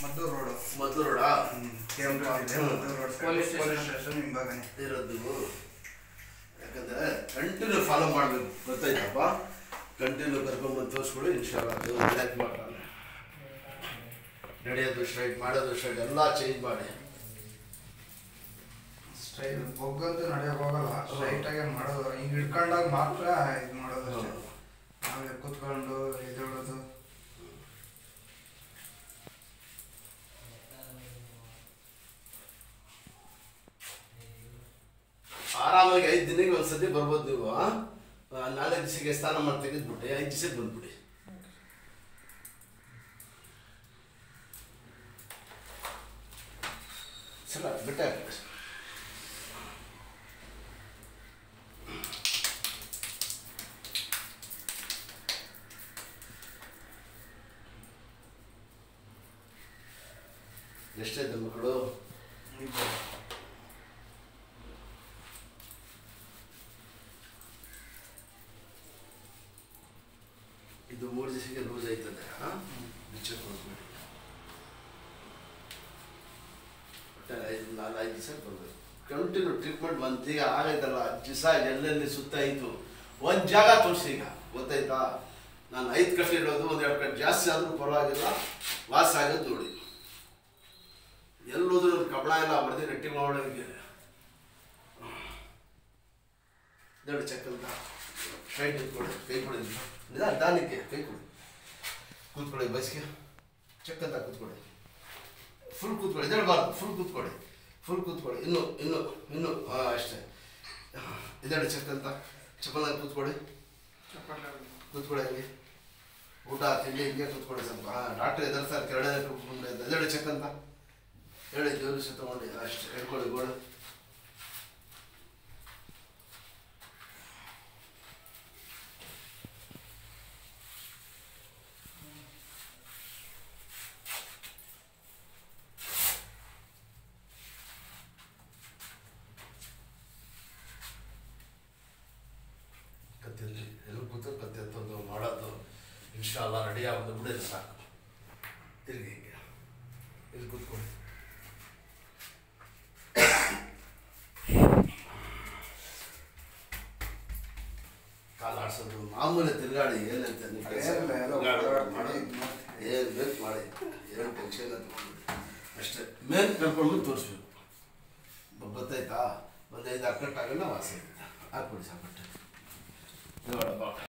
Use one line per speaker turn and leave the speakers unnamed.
Maddur road
Maddur ರೋಡಾ
K M ಇದೆ Maddur road side
Police station.
Police station ಹಿಂಭಾಗನೆ
ಇರೋದು ನೀವು ಯಾಕಂದ್ರೆ ಕಂಟಿನ್ಯೂ ಫಾಲೋ ಮಾಡಬೇಕು ಗೊತ್ತಾಯ್ತಪ್ಪ ಕಂಟಿನ್ಯೂ ಕರ್ಕೊಂಬಂದು ತೋರಿಸ್ಕೊಳ್ಳಿ ಇನ್ಶಾಲ್ಲ ದೇವ್ರು ಹೆಲ್ಪ್ ಮಾಡ್ತಾನೆ ನಡೆಯೋದು ಸ್ಟ್ರೈಟ್ ಮಾಡೋದು ಸ್ಟ್ರೈಟ್ ಎಲ್ಲ ಚೇಂಜ್ ಮಾಡಿ
ಸ್ಟ್ರೈಟ್ ಬೊಗ್ಗಂತೂ ನಡೆಯೋಕೆ ಹೋಗಲ್ಲ ಸ್ಟ್ರೈಟ್ ಆಗಿ ಮಾಡೋದು ಹಿಂಗೆ ಹಿಡ್ಕೊಂಡಾಗ ಮಾತ್ರ ಇದು ಮಾಡೋದು ಅಷ್ಟೇ ನಾವೇ ಕೂತ್ಕೊಂಡು ಎದ್ದೇಳೋದು
ಆರಾಮಾಗಿ ಐದು ದಿನಕ್ಕೆ ಒಂದ್ಸತಿ ಬರ್ಬೋದು ನೀವು ಆ? ಆ, ನಾಳೆ ದಿವಸಕ್ಕೆ ಸ್ನಾನ ಮಾಡಿ ತೆಗೆದ್ಬಿಟ್ಟು ಐದು ದಿವಸಕ್ಕೆ ಬಂದ್ಬಿಡಿ ಸಲ ಬಿಟ್ಟ ಎಷ್ಟಾಯ್ತು ಮಕ್ಕಳು
ಇಬ್ಬರು.
ಇದು ಮೂರು ದಿವಸಕ್ಕೆ ಲೂಸ್ ಆಯ್ತದೆ ಹಾಂ ಬಿಚ್ಚಕ್ಕೆ ಹೋಗ್ಬೇಡಿ ಒಟ್ಟು ಐದು ನಾಲ್ಕು ಐದು ದಿವಸ ಬರಬೇಕು ಕಂಟಿನ್ಯೂ ಟ್ರೀಟ್ಮೆಂಟ್ ಮಂತಿಗೆ ಆಗೈತಲ್ಲ ಹತ್ತು ದಿವಸ ಎಲ್ಲೆಲ್ಲಿ ಸುತ್ತಾಯಿತು ಒಂದು ಜಾಗ ತೋರಿಸಿ ಈಗ ಗೊತ್ತಾಯ್ತಾ ನಾನು ಐದು ಕಟ್ಟೆ ಇಡೋದು ಒಂದು ಎರಡು ಕಟ್ಟೆ ಜಾಸ್ತಿ ಆದರೂ ಪರವಾಗಿಲ್ಲ ವಾಸ ಆಗೋದು ನೋಡಿ ಎಲ್ಲೋದ್ರೂ ಒಂದು ಕಬ್ಬಣ ಎಲ್ಲ ಬರ್ದು ಗಟ್ಟಿ ಮಾಡೋರಿಗೆ ದೊಡ್ಡ ಚಕ್ಕಂತ ಸ್ಟ್ರೈಟ್ ಇಟ್ಕೊಡಿ ಕೈ ಕೊಡಿ ನಿಧಾನ ದಾನಿಕ್ಕೆ ಕೈ ಕೊಡಿ ಕೂತ್ಕೊಳ್ಳಿ ಬಸ್ಗೆ ಚಕ್ಕಂತ ಕೂತ್ಕೊಳ್ಳಿ ಫುಲ್ ಕೂತ್ಕೊಳ್ಳಿ ಎದ್ದೇಳಬಾರ್ದು ಫುಲ್ ಕೂತ್ಕೊಳ್ಳಿ ಫುಲ್ ಕೂತ್ಕೊಳ್ಳಿ ಇನ್ನು ಇನ್ನು ಇನ್ನು ಹಾಂ ಅಷ್ಟೇ ಇದೆರಡು ಚಕ್ಕಂತ ಚಪ್ಪಲ್ನಾಗ ಕೂತ್ಕೊಳ್ಳಿ ಕೂತ್ಕೊಳ್ಳಿ ಹಂಗೆ ಊಟ ತಿಂಡಿ ಹಿಂಗೆ ಕೂತ್ಕೊಳ್ಳಿ ಸ್ವಲ್ಪ ಹಾಂ ಡಾಕ್ಟ್ರ್ ಎದುರ್ತಾರೆ ಕೆರಡೆ ಕೂತ್ಕೊಂಡು ಎದ್ದೇಳಿ ಚಕ್ಕಂತ ಹೇಳಿ ದೇವ್ರ ಸಹ ತಗೊಂಡು ಅಷ್ಟೇ ಹೇಳ್ಕೊಳ್ಳಿ ಗೋಡೆ ಕತ್ತಿಯಲ್ಲಿ ಎಲ್ಲೂ ಕೂತು ಕತ್ತಿ ಎತ್ತೋದು ಮಾಡೋದು ಇನ್ಶಾಲ್ಲ ರೆಡಿ ಆಗೋದು ಬಿಡೋದು ಸಾಕು ತಿರುಗಿ ಹಿಂಗೆ ಇಲ್ಲಿ ಕೂತ್ಕೊಳ್ಳಿ ಕಾಲು ಆಡ್ಸೋದು ಮಾಮೂಲಿ ತಿರುಗಾಡಿ ಏನಂತ ನೀವು ಕೆಲಸ
ಏನಿಲ್ಲ, ಎಲ್ಲ
ಮಾಡಿ
ಇದ್ ಮಾಡ್ತೀವಿ.
ಏನು ಬೇಕು ಮಾಡಿ ಏನು ಟೆನ್ಷನ್ ತಗೊಂಡು ಅಷ್ಟೇ ಮೇನ್ ಕರ್ಕೊಂಡು ತೋರಿಸ್ಬೇಕು ಗೊತ್ತಾಯ್ತಾ ಒಂದು ಐದು ಅಕ್ಕಟ್ಟಾಗಲ್ಲ ವಾಸ ಇರುತ್ತೆ ಹಾಕ್ಬಿಡಿ ಸಾಕಟ್ಟೆ ನೋಡಪ್ಪ